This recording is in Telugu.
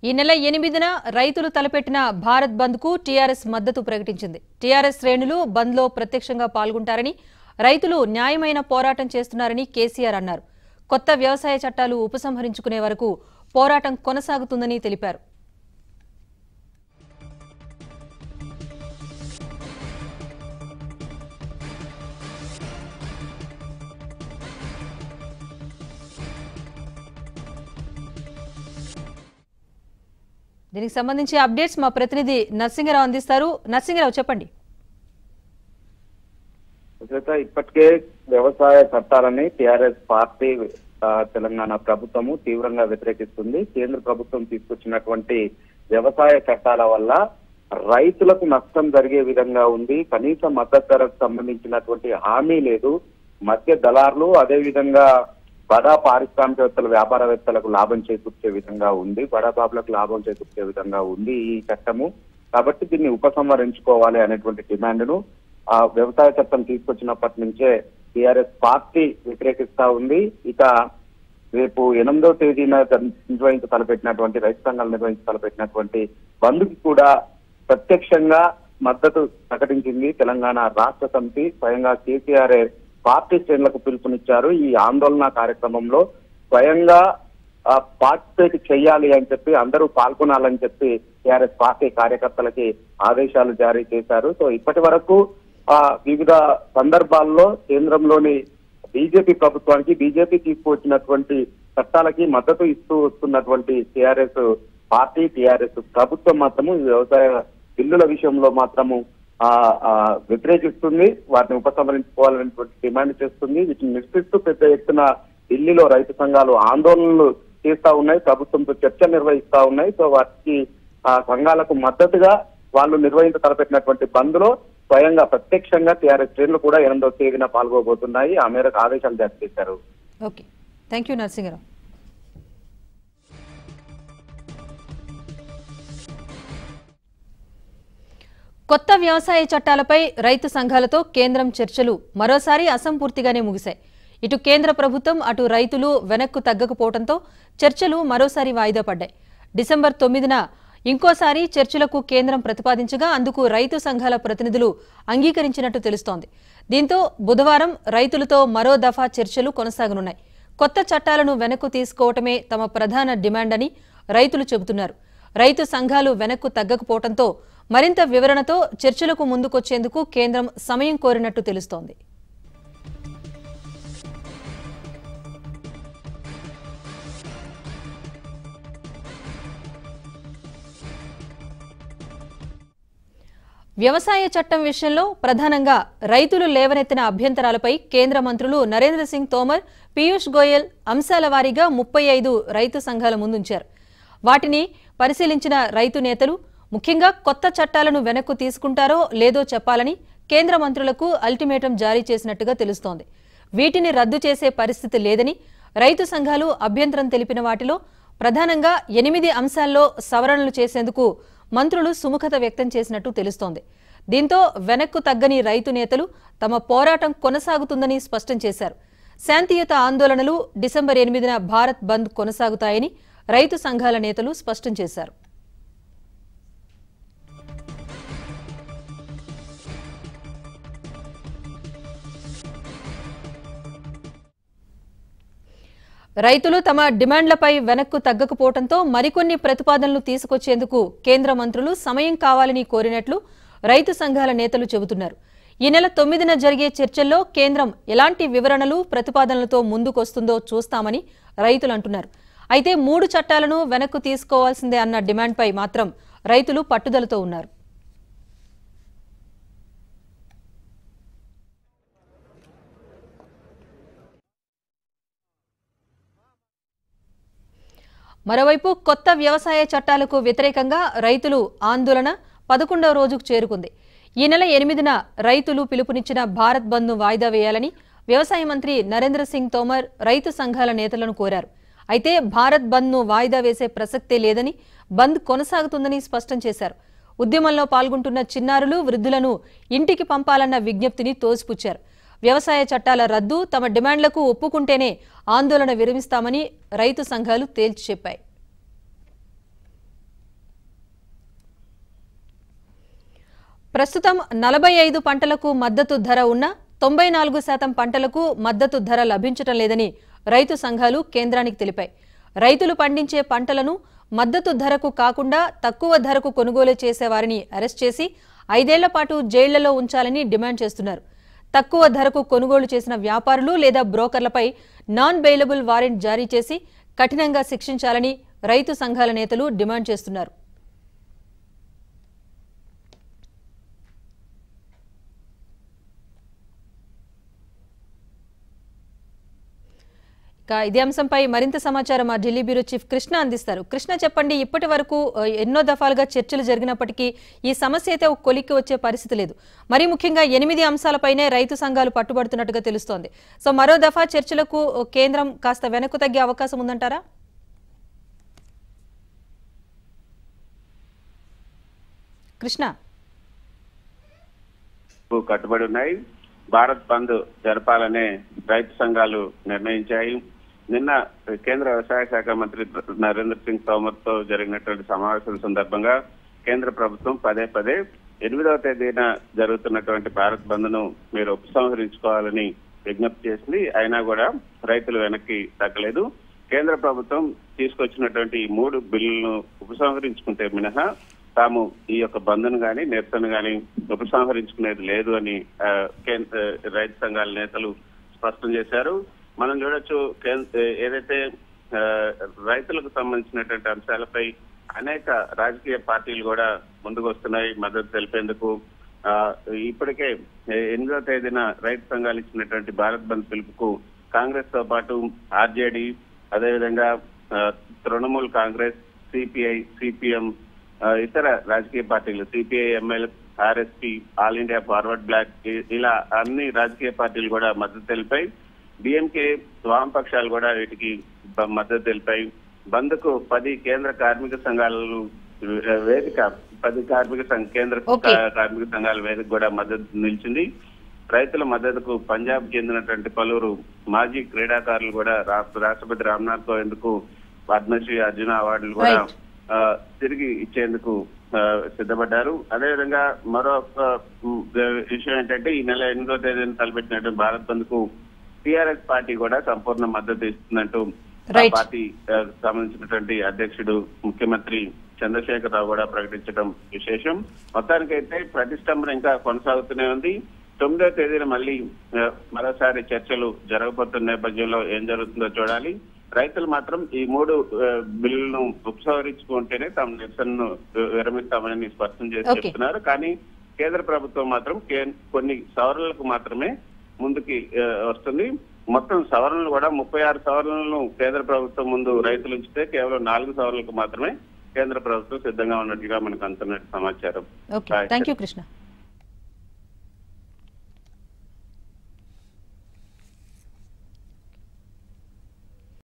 ఈ నెల ఎనిమిదిన రైతులు తలపెట్టిన భారత్ బంద్కు టీఆర్ఎస్ మద్దతు ప్రకటించింది టీఆర్ఎస్ శ్రేణులు బంద్లో ప్రత్యక్షంగా పాల్గొంటారని రైతులు న్యాయమైన పోరాటం చేస్తున్నారని కేసీఆర్ అన్నారు కొత్త వ్యవసాయ చట్టాలు ఉపసంహరించుకునే వరకు పోరాటం కొనసాగుతుందని తెలిపారు దీనికి సంబంధించి అప్డేట్స్ మా ప్రతినిధి నరసింగరావు అందిస్తారు నరసింగరావు చెప్పండి సుజాత ఇప్పటికే వ్యవసాయ చట్టాలని టిఆర్ఎస్ పార్టీ ఆ, తెలంగాణ ప్రభుత్వము తీవ్రంగా వ్యతిరేకిస్తుంది కేంద్ర ప్రభుత్వం తీసుకొచ్చినటువంటి వ్యవసాయ చట్టాల వల్ల రైతులకు నష్టం జరిగే విధంగా ఉంది కనీస మద్దతు ధరకు సంబంధించినటువంటి హామీ లేదు మధ్య దళారులు అదే విధంగా బడా పారిశ్రామికవేత్తలు వ్యాపారవేత్తలకు లాభం చేకూర్చే విధంగా ఉంది బడా బాబులకు లాభం చేకూర్చే విధంగా ఉంది ఈ చట్టము కాబట్టి దీన్ని ఉపసంహరించుకోవాలి అనేటువంటి డిమాండ్ను ఆ వ్యవసాయ చట్టం తీసుకొచ్చినప్పటి నుంచే టిఆర్ఎస్ పార్టీ వ్యతిరేకిస్తా ఉంది ఇక రేపు ఎనిమిదవ తేదీన జన్- నిర్వహించ తలపెట్టినటువంటి రైతు సంఘాలు నిర్వహించ తలపెట్టినటువంటి బంద్కి కూడా ప్రత్యక్షంగా మద్దతు ప్రకటించింది తెలంగాణ రాష్ట్ర సమితి స్వయంగా కేసీఆర్ పార్టీ శ్రేణులకు పిలుపునిచ్చారు ఈ ఆందోళన కార్యక్రమంలో స్వయంగా పార్టిసిపేట్ చేయాలి అని చెప్పి అందరూ పాల్గొనాలని చెప్పి టిఆర్ఎస్ పార్టీ కార్యకర్తలకి ఆదేశాలు జారీ చేశారు సో ఇప్పటి వరకు ఆ వివిధ సందర్భాల్లో కేంద్రంలోని బీజేపీ ప్రభుత్వానికి బీజేపీ తీసుకువచ్చినటువంటి చట్టాలకి మద్దతు ఇస్తూ వస్తున్నటువంటి టిఆర్ఎస్ పార్టీ టిఆర్ఎస్ ప్రభుత్వం మాత్రము ఈ వ్యవసాయ బిల్లుల విషయంలో మాత్రము ఆ ఆ, వ్యతిరేకిస్తుంది వాటిని ఉపసంహరించుకోవాలనేటువంటి డిమాండ్ చేస్తుంది వీటిని నిరసిస్తూ పెద్ద ఎత్తున ఢిల్లీలో రైతు సంఘాలు ఆందోళనలు చేస్తా ఉన్నాయి ప్రభుత్వంతో చర్చ నిర్వహిస్తా ఉన్నాయి సో వాటికి ఆ సంఘాలకు మద్దతుగా వాళ్ళు నిర్వహించ తలపెట్టినటువంటి బంద్లో స్వయంగా ప్రత్యక్షంగా టీఆర్ఎస్ శ్రేణులు కూడా ఎనిమిదవ తేదీన పాల్గొబోతున్నాయి ఆ మేరకు ఆదేశాలు జారీ చేశారు ఓకే థ్యాంక్ యూ నరసింగరావు కొత్త వ్యవసాయ చట్టాలపై రైతు సంఘాలతో కేంద్రం చర్చలు మరోసారి అసంపూర్తిగానే ముగిశాయి ఇటు కేంద్ర ప్రభుత్వం అటు రైతులు వెనక్కు తగ్గకపోవడంతో చర్చలు మరోసారి వాయిదా పడ్డాయి డిసెంబర్ తొమ్మిదిన ఇంకోసారి చర్చలకు కేంద్రం ప్రతిపాదించగా అందుకు రైతు సంఘాల ప్రతినిధులు అంగీకరించినట్టు తెలుస్తోంది దీంతో బుధవారం రైతులతో మరో దఫా చర్చలు కొనసాగనున్నాయి కొత్త చట్టాలను వెనక్కు తీసుకోవటమే తమ ప్రధాన డిమాండ్ అని రైతులు చెబుతున్నారు రైతు సంఘాలు వెనక్కు తగ్గకపోవడంతో మరింత వివరణతో చర్చలకు ముందుకొచ్చేందుకు కేంద్రం సమయం కోరినట్టు తెలుస్తోంది వ్యవసాయ చట్టం విషయంలో ప్రధానంగా రైతులు లేవనెత్తిన అభ్యంతరాలపై కేంద్ర మంత్రులు నరేంద్ర సింగ్ తోమర్ పీయూష్ గోయల్ అంశాల వారీగా ముప్పై ఐదు రైతు సంఘాల ముందుంచారు వాటిని పరిశీలించిన రైతు నేతలు ముఖ్యంగా కొత్త చట్టాలను వెనక్కు తీసుకుంటారో లేదో చెప్పాలని కేంద్ర మంత్రులకు అల్టిమేటం జారీ చేసినట్టుగా తెలుస్తోంది వీటిని రద్దు చేసే పరిస్థితి లేదని రైతు సంఘాలు అభ్యంతరం తెలిపిన వాటిలో ప్రధానంగా ఎనిమిది అంశాల్లో సవరణలు చేసేందుకు మంత్రులు సుముఖత వ్యక్తం చేసినట్టు తెలుస్తోంది దీంతో వెనక్కు తగ్గని రైతు నేతలు తమ పోరాటం కొనసాగుతుందని స్పష్టం చేశారు శాంతియుత ఆందోళనలు డిసెంబర్ ఎనిమిదిన భారత్ బంద్ కొనసాగుతాయని రైతు సంఘాల నేతలు స్పష్టం చేశారు రైతులు తమ డిమాండ్లపై వెనక్కు తగ్గకపోవడంతో మరికొన్ని ప్రతిపాదనలు తీసుకొచ్చేందుకు కేంద్ర మంత్రులు సమయం కావాలని కోరినట్లు రైతు సంఘాల నేతలు చెబుతున్నారు ఈ నెల తొమ్మిదిన జరిగే చర్చల్లో కేంద్రం ఎలాంటి వివరణలు ప్రతిపాదనలతో ముందుకొస్తుందో చూస్తామని రైతులు అంటున్నారు అయితే మూడు చట్టాలను వెనక్కు తీసుకోవాల్సిందే అన్న డిమాండ్పై మాత్రం రైతులు పట్టుదలతో ఉన్నారు మరోవైపు కొత్త వ్యవసాయ చట్టాలకు వ్యతిరేకంగా రైతులు ఆందోళన పదకొండవ రోజుకు చేరుకుంది ఈ నెల ఎనిమిదిన రైతులు పిలుపునిచ్చిన భారత్ బంద్ను వాయిదా వేయాలని వ్యవసాయ మంత్రి నరేంద్ర సింగ్ తోమర్ రైతు సంఘాల నేతలను కోరారు అయితే భారత్ బంద్ను వాయిదా వేసే ప్రసక్తే లేదని బంద్ కొనసాగుతుందని స్పష్టం చేశారు ఉద్యమంలో పాల్గొంటున్న చిన్నారులు వృద్ధులను ఇంటికి పంపాలన్న విజ్ఞప్తిని తోసిపుచ్చారు వ్యవసాయ చట్టాల రద్దు తమ డిమాండ్లకు ఒప్పుకుంటేనే ఆందోళన విరమిస్తామని రైతు సంఘాలు తేల్చి చెప్పాయి ప్రస్తుతం నలభై ఐదు పంటలకు మద్దతు ధర ఉన్న తొంభై నాలుగు శాతం పంటలకు మద్దతు ధర లభించటం లేదని రైతు సంఘాలు కేంద్రానికి తెలిపాయి రైతులు పండించే పంటలను మద్దతు ధరకు కాకుండా తక్కువ ధరకు కొనుగోలు చేసేవారిని అరెస్ట్ చేసి ఐదేళ్ల పాటు జైళ్లలో ఉంచాలని డిమాండ్ చేస్తున్నారు తక్కువ ధరకు కొనుగోలు చేసిన వ్యాపారులు లేదా బ్రోకర్లపై నాన్ బెయిలబుల్ వారెంట్ జారీ చేసి కఠినంగా శిక్షించాలని రైతు సంఘాల నేతలు డిమాండ్ చేస్తున్నారు ఇక ఇదే అంశంపై మరింత సమాచారం మా ఢిల్లీ బ్యూరో చీఫ్ కృష్ణ అందిస్తారు కృష్ణ చెప్పండి ఇప్పటి వరకు ఆ, ఎన్నో దఫాలుగా చర్చలు జరిగినప్పటికీ ఈ సమస్య అయితే ఒక కొలిక్కి వచ్చే పరిస్థితి లేదు మరీ ముఖ్యంగా ఎనిమిది అంశాలపైనే రైతు సంఘాలు పట్టుబడుతున్నట్టుగా తెలుస్తోంది సో మరో దఫా చర్చలకు కేంద్రం కాస్త వెనక్కు తగ్గే అవకాశం ఉందంటారా కృష్ణ కు కట్టుబడి ఉన్నాయి భారత్ బంద్ జరపాలనే రైతు సంఘాలు నిర్ణయించాయి నిన్న కేంద్ర వ్యవసాయ శాఖ మంత్రి నరేంద్ర సింగ్ తోమర్ తో జరిగినటువంటి సమావేశం సందర్భంగా కేంద్ర ప్రభుత్వం పదే పదే ఎనిమిదవ తేదీన జరుగుతున్నటువంటి భారత్ బంద్ ను మీరు ఉపసంహరించుకోవాలని విజ్ఞప్తి చేసింది అయినా కూడా రైతులు వెనక్కి తగ్గలేదు కేంద్ర ప్రభుత్వం తీసుకొచ్చినటువంటి ఈ మూడు బిల్లులను ఉపసంహరించుకుంటే మినహా తాము ఈ యొక్క బంధును గాని నిరసన గాని ఉపసంహరించుకునేది లేదు అని ఆ, కేంద్ర రైతు సంఘాల నేతలు స్పష్టం చేశారు మనం చూడొచ్చు కేంద్ర ఏదైతే ఆ, రైతులకు సంబంధించినటువంటి అంశాలపై అనేక రాజకీయ పార్టీలు కూడా ముందుకు వస్తున్నాయి మద్దతు తెలిపేందుకు ఆ, ఇప్పటికే ఎనిమిదవ తేదీన రైతు సంఘాలు ఇచ్చినటువంటి భారత్ బంద్ పిలుపుకు కాంగ్రెస్ తో పాటు ఆర్జేడీ అదేవిధంగా ఆ, తృణమూల్ కాంగ్రెస్ సిపిఐ సిపిఎం ఆ, ఇతర రాజకీయ పార్టీలు CPI ML RSP all India forward block ఇ- ఇలా అన్ని రాజకీయ పార్టీలు కూడా మద్దతు తెలిపాయి డిఎంకే వామపక్షాలు కూడా వీటికి బ- మద్దతు తెలిపాయి బంద్ కు పది కేంద్ర కార్మిక సంఘాలు ఆ, వేదిక పది కార్మిక సంఘ కేంద్ర Okay. కా- కార్మిక సంఘాల వేదిక కూడా మద్దతు నిలిచింది రైతుల మద్దతుకు పంజాబ్ చెందినటువంటి పలువురు మాజీ క్రీడాకారులు కూడా రా- రాష్ట్రపతి రామ్నాథ్ కోవింద్ కు పద్మశ్రీ అర్జున అవార్డులు కూడా Right. ఆ, తిరిగి ఇచ్చేందుకు ఆ, సిద్ధపడ్డారు అదేవిధంగా మరొక ఉమ్, విషయం ఏంటంటే ఈ నెల ఎనిమిదో తేదీన తలపెట్టినటువంటి భారత్ బంద్ కు టిఆర్ఎస్ పార్టీ కూడా సంపూర్ణ మద్దతు ఇస్తున్నట్టు ఆ Right. పార్టీ ఆ, సంబంధించినటువంటి అధ్యక్షుడు ముఖ్యమంత్రి చంద్రశేఖర్ రావు కూడా ప్రకటించడం విశేషం మొత్తానికైతే ప్రతిష్టంభన ఇంకా కొనసాగుతూనే ఉంది తొమ్మిదో తేదీన మళ్ళీ ఆ, మరోసారి చర్చలు జరగబోతున్న నేపథ్యంలో ఏం జరుగుతుందో చూడాలి రైతులు మాత్రం ఈ మూడు ఆ, బిల్లులను ఉపసంహరించుకుంటేనే తమ నిరసనను వి- విరమిస్తామని స్పష్టం చేసి Okay. చెప్తున్నారు కానీ కేంద్ర ప్రభుత్వం మాత్రం కే- కొన్ని సవరణలకు మాత్రమే ముందుకి ఆ, వస్తుంది మొత్తం సవరణలు కూడా ముప్పై ఆరు సవరణలను కేంద్ర ప్రభుత్వం ముందు రైతులు ఉంచితే కేవలం నాలుగు సవరణలకు మాత్రమే కేంద్ర ప్రభుత్వం సిద్ధంగా ఉన్నట్టుగా మనకు అందుతున్నట్టు సమాచారం ఓకే థ్యాంక్ యూ కృష్ణ